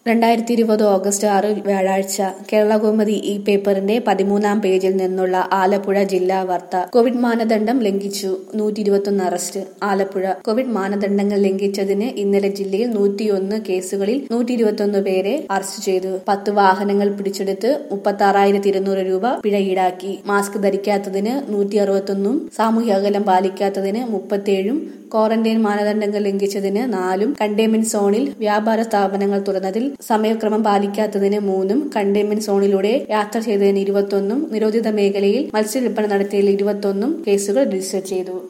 രണ്ടായിരത്തി ഇരുപത് ഓഗസ്റ്റ് ആറ് വ്യാഴാഴ്ച കേരളകൗമുദി ഈ പേപ്പറിന്റെ പതിമൂന്നാം പേജിൽ നിന്നുള്ള ആലപ്പുഴ ജില്ലാ വാർത്ത കോവിഡ് മാനദണ്ഡം ലംഘിച്ചു നൂറ്റി ഇരുപത്തൊന്ന് അറസ്റ്റ് ആലപ്പുഴ കോവിഡ് മാനദണ്ഡങ്ങൾ ലംഘിച്ചതിന് ഇന്നലെ ജില്ലയിൽ നൂറ്റിയൊന്ന് കേസുകളിൽ നൂറ്റി ഇരുപത്തൊന്ന് പേരെ അറസ്റ്റ് ചെയ്തു പത്ത് വാഹനങ്ങൾ പിടിച്ചെടുത്ത് മുപ്പത്തി ആറായിരത്തി ഇരുന്നൂറ് രൂപ പിഴ ഈടാക്കി മാസ്ക് ധരിക്കാത്തതിന് നൂറ്റി അറുപത്തൊന്നും സാമൂഹ്യ അകലം പാലിക്കാത്തതിന് മുപ്പത്തിയേഴും ക്വാറന്റൈൻ മാനദണ്ഡങ്ങൾ ലംഘിച്ചതിന് നാലും കണ്ടെയ്ൻമെന്റ് സോണിൽ വ്യാപാര സ്ഥാപനങ്ങൾ തുറന്നതിൽ സമയക്രമം പാലിക്കാത്തതിന് മൂന്നും കണ്ടെയ്ൻമെന്റ് സോണിലൂടെ യാത്ര ചെയ്തതിന് ഇരുപത്തൊന്നും നിരോധിത മേഖലയിൽ മത്സ്യവില്പന നടത്തിയതിൽ ഇരുപത്തൊന്നും കേസുകൾ രജിസ്റ്റർ ചെയ്തു